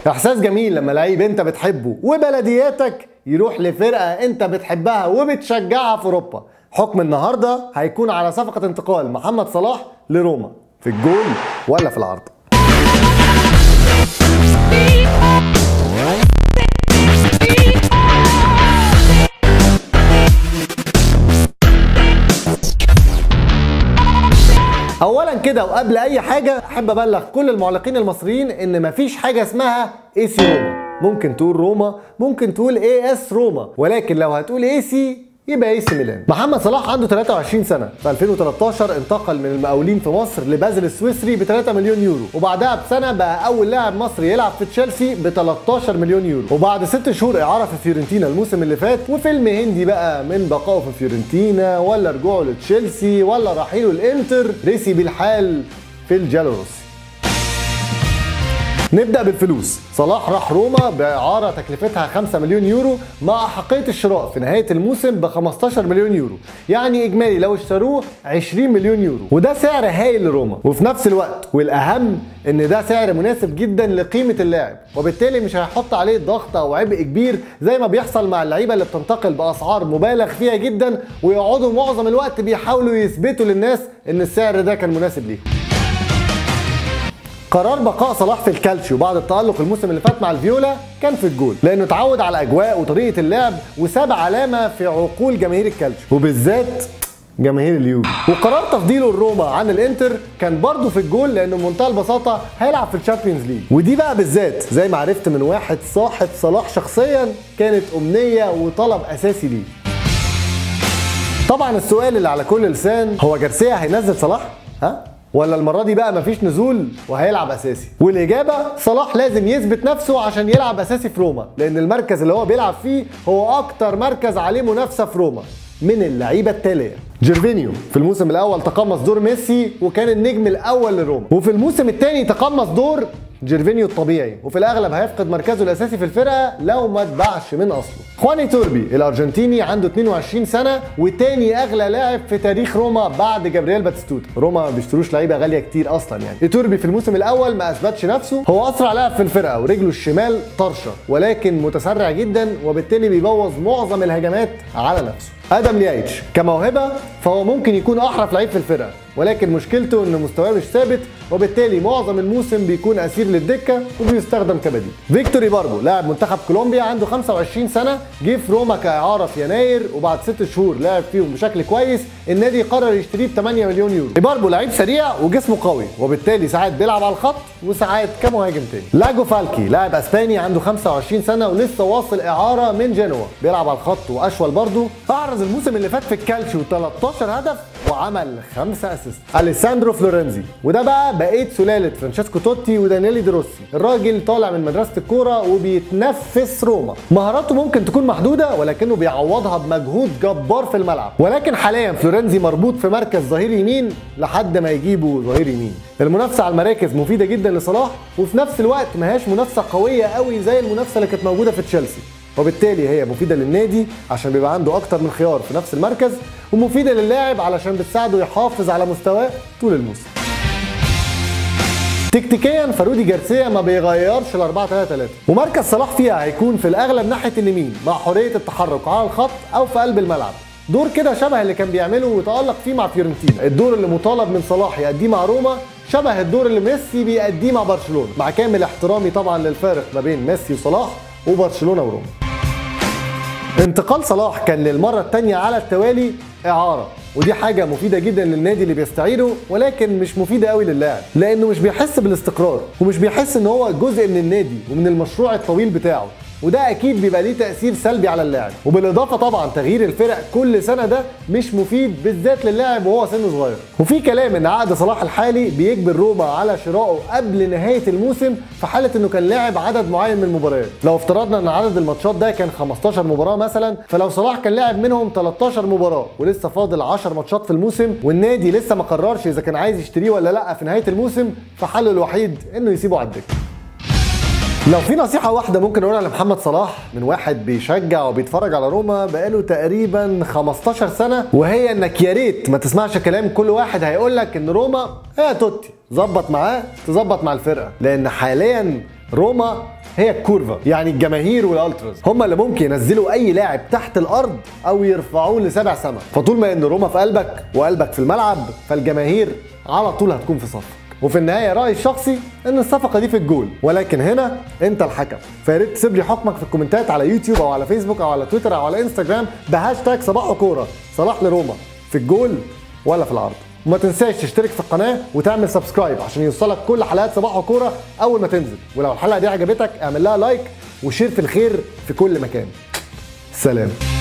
احساس جميل لما لعيب انت بتحبه وبلدياتك يروح لفرقه انت بتحبها وبتشجعها في اوروبا حكم النهارده هيكون على صفقه انتقال محمد صلاح لروما في الجول ولا في العرض اولا كده وقبل اي حاجه احب ابلغ كل المعلقين المصريين ان مفيش حاجه اسمها اي سي روما ممكن تقول روما ممكن تقول اي اس روما ولكن لو هتقول اي سي يبقى اي سي ميلان محمد صلاح عنده 23 سنه في 2013 انتقل من المقاولين في مصر لبازل السويسري ب 3 مليون يورو وبعدها بسنه بقى اول لاعب مصري يلعب في تشيلسي ب 13 مليون يورو وبعد ست شهور اعاره في فيورنتينا الموسم اللي فات وفيلم هندي بقى من بقائه في فيورنتينا ولا رجوعه لتشيلسي ولا رحيله الانتر رسي بالحال في الجالوروسي نبدا بالفلوس صلاح راح روما باعاره تكلفتها 5 مليون يورو مع احقيه الشراء في نهايه الموسم ب 15 مليون يورو يعني اجمالي لو اشتروه 20 مليون يورو وده سعر هايل لروما وفي نفس الوقت والاهم ان ده سعر مناسب جدا لقيمه اللاعب وبالتالي مش هيحط عليه ضغط او عبء كبير زي ما بيحصل مع اللعيبه اللي بتنتقل باسعار مبالغ فيها جدا ويقعدوا معظم الوقت بيحاولوا يثبتوا للناس ان السعر ده كان مناسب ليهم قرار بقاء صلاح في الكالتشيو بعد التألق الموسم اللي فات مع الفيولا كان في الجول لانه اتعود على الاجواء وطريقه اللعب وساب علامه في عقول جماهير الكالتشيو وبالذات جماهير اليوفي وقرار تفضيله لروما عن الانتر كان برضه في الجول لانه بمنتهى البساطه هيلعب في الشامبيونز ليج ودي بقى بالذات زي ما عرفت من واحد صاحب صلاح شخصيا كانت امنيه وطلب اساسي ليه طبعا السؤال اللي على كل لسان هو جارسيا هينزل صلاح ها ولا المره دي بقى مفيش نزول وهيلعب اساسي والاجابه صلاح لازم يثبت نفسه عشان يلعب اساسي في روما لان المركز اللي هو بيلعب فيه هو اكتر مركز عليه منافسه في روما من اللعيبه التاليه جيرفينيو في الموسم الاول تقمص دور ميسي وكان النجم الاول لروما وفي الموسم الثاني تقمص دور جيرفينيو الطبيعي وفي الاغلب هيفقد مركزه الاساسي في الفرقه لو ما اتباعش من اصله خواني توربي الارجنتيني عنده 22 سنه وتاني اغلى لاعب في تاريخ روما بعد جابرييل باتستوتا روما ما بيشتروش لعيبه غاليه كتير اصلا يعني توربي في الموسم الاول ما اثبتش نفسه هو اسرع لاعب في الفرقه ورجله الشمال طرشه ولكن متسرع جدا وبالتالي بيبوظ معظم الهجمات على نفسه ادم ليايتش كموهبه فهو ممكن يكون احرف لعيب في الفرقه ولكن مشكلته ان مستواه مش ثابت وبالتالي معظم الموسم بيكون اسير للدكه وبيستخدم كبديل فيكتوري باربو لاعب منتخب كولومبيا عنده 25 سنه جه في روما كاعاره في يناير وبعد ست شهور لعب فيهم بشكل كويس النادي قرر يشتريه ب 8 مليون يورو باربو لعيب سريع وجسمه قوي وبالتالي ساعات بيلعب على الخط وساعات كمهاجم تاني لاجو فالكي لاعب اسباني عنده 25 سنه ولسه واصل اعاره من جنوا بيلعب على الخط واشول برضه احرز الموسم اللي فات في الكالتشيو 13 هدف وعمل خمسة اسيست اليساندرو فلورنزي وده بقى بقيه سلاله فرانشيسكو توتي ودانييلي دروسي الراجل طالع من مدرسه الكوره وبيتنفس روما مهاراته ممكن تكون محدوده ولكنه بيعوضها بمجهود جبار في الملعب ولكن حاليا فلورنزي مربوط في مركز ظهير يمين لحد ما يجيبوا ظهير يمين المنافسه على المراكز مفيده جدا لصلاح وفي نفس الوقت ما هياش منافسه قويه قوي زي المنافسه اللي كانت موجوده في تشيلسي وبالتالي هي مفيدة للنادي عشان بيبقى عنده أكتر من خيار في نفس المركز ومفيدة للاعب علشان بتساعده يحافظ على مستواه طول الموسم. تكتيكيا فرودي جارسيا ما بيغيرش ال 4 3 3 ومركز صلاح فيها هيكون في الاغلب ناحيه اليمين مع حريه التحرك على الخط او في قلب الملعب دور كده شبه اللي كان بيعمله وتألق فيه مع فيورنتينا الدور اللي مطالب من صلاح يأديه مع روما شبه الدور اللي ميسي بيأديه مع برشلونه مع كامل احترامي طبعا للفارق ما بين ميسي وصلاح وبرشلونه وروما انتقال صلاح كان للمره الثانيه على التوالي اعاره ودي حاجه مفيده جدا للنادي اللي بيستعيره ولكن مش مفيده قوي للاعب لانه مش بيحس بالاستقرار ومش بيحس ان هو جزء من النادي ومن المشروع الطويل بتاعه وده اكيد بيبقى ليه تاثير سلبي على اللاعب وبالاضافه طبعا تغيير الفرق كل سنه ده مش مفيد بالذات للاعب وهو سنه صغير وفي كلام ان عقد صلاح الحالي بيجبر روما على شرائه قبل نهايه الموسم في حاله انه كان لاعب عدد معين من المباريات لو افترضنا ان عدد الماتشات ده كان 15 مباراه مثلا فلو صلاح كان لاعب منهم 13 مباراه ولسه فاضل 10 ماتشات في الموسم والنادي لسه ما قررش اذا كان عايز يشتريه ولا لا في نهايه الموسم فحله الوحيد انه يسيبه على الدكه لو في نصيحة واحدة ممكن أقولها لمحمد صلاح من واحد بيشجع وبيتفرج على روما بقاله تقريبا 15 سنة وهي إنك يا ريت ما تسمعش كلام كل واحد هيقول لك إن روما هي توتي ظبط معاه تظبط مع الفرقة لأن حاليا روما هي الكورفا يعني الجماهير والالتراز هم اللي ممكن ينزلوا اي لاعب تحت الارض او يرفعوه لسبع سما فطول ما ان روما في قلبك وقلبك في الملعب فالجماهير على طول هتكون في صفك وفي النهايه رايي الشخصي ان الصفقه دي في الجول ولكن هنا انت الحكم فيا ريت تسيب لي حكمك في الكومنتات على يوتيوب او على فيسبوك او على تويتر او على انستجرام بهاشتاج صباح كوره صلاح لروما في الجول ولا في العرض وما تنساش تشترك في القناه وتعمل سبسكرايب عشان يوصلك كل حلقات صباح وكوره اول ما تنزل ولو الحلقه دي عجبتك اعمل لها لايك وشير في الخير في كل مكان سلام